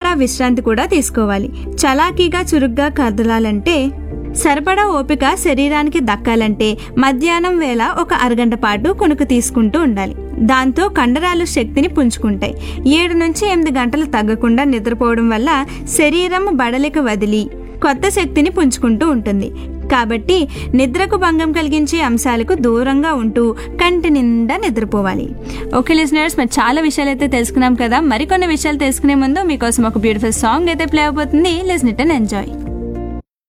సరిపడా విశ్రాంతి కూడా తీసుకోవాలి చలాకీగా చురుగ్గా కదలాలంటే సరిపడా ఓపిక శరీరానికి దక్కాలంటే మధ్యాహ్నం వేళ ఒక అరగంట పాటు కొనుక్కు తీసుకుంటూ ఉండాలి దాంతో కండరాలు శక్తిని పుంజుకుంటాయి ఏడు నుంచి ఎనిమిది గంటలు తగ్గకుండా నిద్రపోవడం వల్ల శరీరం బడలిక వదిలి కొత్త శక్తిని పుంజుకుంటూ ఉంటుంది కాబట్టి నిద్రకు భంగం కలిగించే అంశాలకు దూరంగా ఉంటూ కంటి నిండా నిద్రపోవాలి ఓకే లిజనర్స్ మరి చాలా విషయాలు అయితే తెలుసుకున్నాం కదా మరికొన్ని విషయాలు తెలుసుకునే ముందు మీకోసం ఒక బ్యూటిఫుల్ సాంగ్ అయితే ప్లే అయిపోతుంది లిజన్ ఇట్ అండ్ ఎంజాయ్